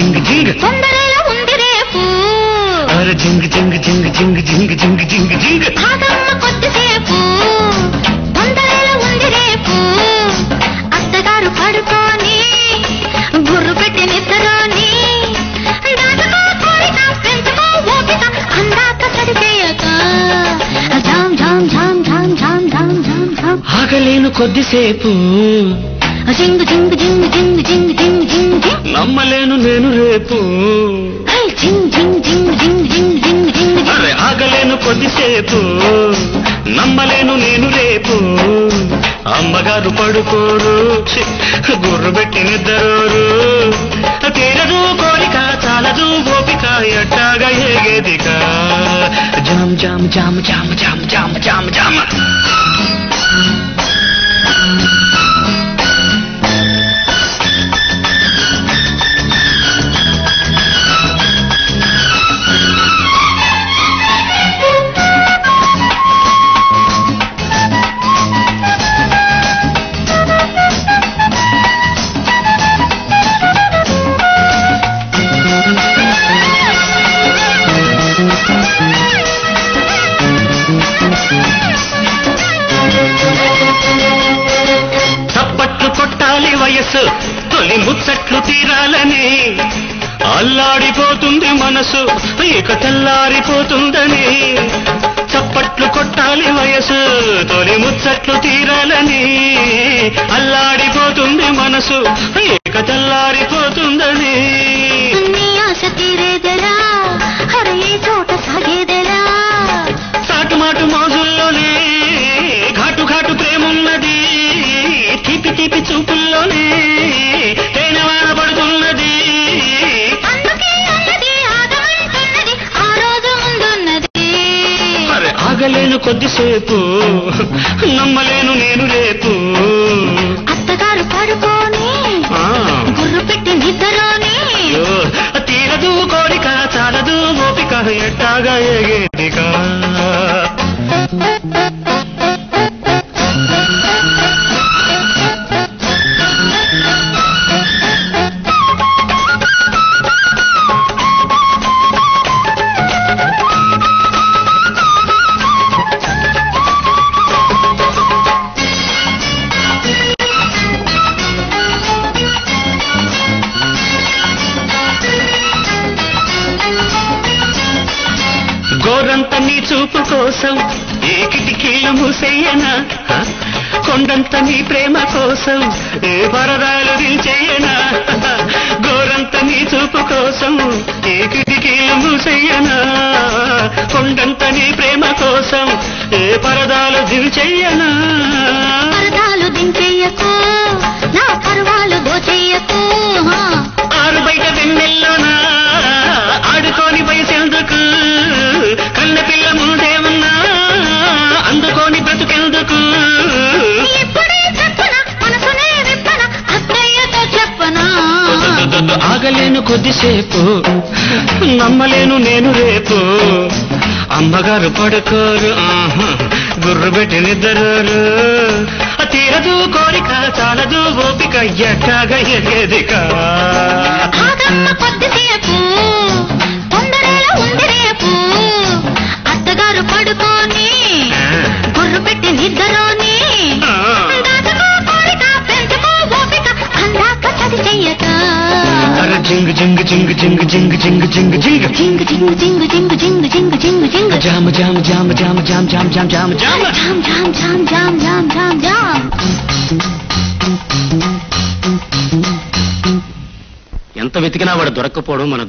జింగ్ జింగ్ తొందరలో ఉంది రేపు అరే జింగ్ జింగ్ జింగ్ జింగ్ జింగ్ జింగ్ జింగ్ జింగ్ ఆగమ్మ కొద్దిసేపు తొందరలో ఉంది రేపు అత్తగారు పడుకొని గుర్రు పెట్టి నిద్రలోని దాటుకో కోరిక పెంచుకో ఓపిక అందాక సరి చేయక జామ్ జామ్ జామ్ జామ్ జామ్ జామ్ జామ్ జామ్ ఆగలేను కొద్దిసేపు జింగ్ జింగ్ జింగ్ జింగ్ జింగ్ జింగ్ జింగ్ జింగ్ నమ్మలేను నేను రేపు హై జింగ్ జింగ్ జింగ్ జింగ్ జింగ్ జింగ్ జింగ్ జింగ్ అరే ఆగలేను కొద్దిసేపు నమ్మలేను నేను రేపు అమ్మగారు పడుకోరు ఛీ, గుర్రు పెట్టి నిద్రోరు తీరదు కోరిక చాలదు ఓపిక ఎట్టాగా ఏగేదిక జామ్ జామ్ జామ్ జామ్ జామ్ జామ్ జామ్ జామ్ చప్పట్లు కొట్టాలి వయస్సు తొలి ముచ్చట్లు తీరాలని అల్లాడిపోతుంది మనసు ఇక తెల్లారిపోతుందని చప్పట్లు కొట్టాలి వయసు తొలి ముచ్చట్లు తీరాలని అల్లాడిపోతుంది మనసు ఇక తెల్లారిపోతుందని నీ ఆశ తీరేదెలా హరే ఈ చోట సాగేదెలా సాటుమాటు మోజుల్లోనే ఘాటు ఘాటు ప్రేమున్నది తీపి తీపి చూపుల్లోనే తేనెవాన పడుతున్నది అందుకే అన్నది ఆగమంటున్నది ఆ రోజు ముందున్నది మరి ఆగలేను కొద్దిసేపు నమ్మలేను నేను రేపు అత్తగారు పడుకొని ఆ, గుర్రు పెట్టి నిద్రలోని అయ్యో, తీరదు కోరిక చాలదు ఓపిక ఎట్టాగా ఎగేదిక గోరంత నీ చూపు కోసం ఏ కిటికీలు మూసేయనా హ? కొండంత నీ ప్రేమ కోసం ఏ పరదాలు దిల్చేయనా గోరంత నీ చూపు కోసం ఏ కిటికీలు మూసేయనా కొండంత నీ ప్రేమ కోసం ఏ పరదాలు దిల్చేయనా పరదాలు దించెయ్యకు నా పర్వాలు దోచెయ్యకు హా. ఆరు బయట వెన్నెల్లోనా ఆడుకోని వయసెందుకు కన్న పిల్ల ముందేమన్నా అందుకోని బ్రతుకెందుకు ఇప్పుడే చెప్పన మనసునే విప్పన అత్తయ్యతో చెప్పనా ఆగలేను కొద్దిసేపు నమ్మలేను నేను రేపు అమ్మగారు పడుకోరు ఆహా, గుర్రు పెట్టి నిద్రరు తీరదు కోరిక చాలదు ఓపిక ఎట్టాగా ఎగేదిక ఆగమ్మ కొద్దిసేపు తొందరలో ఉంది రేపు అత్తగారు పడుకొని గుర్రు పెట్టి నిద్రలోని ఆ. దాచుకో కోరిక పెంచుకో ఓపిక అందాక సరి చెయ్యక అరే జింగ్ జింగ్ జింగ్ జింగ్ జింగ్ జింగ్ జింగ్ జింగ్ జింగు జింగు జింగు జింగు జింగు జింగు జింగు జింగు జామ జామ జామ జామ జామ జామ జామ జామ జామ జామ్ జామ్ జామ్ జామ్ జామ్ జామ్ జామ్ ఎంత వెతికినా వాడు దొరక్కపోవడం మన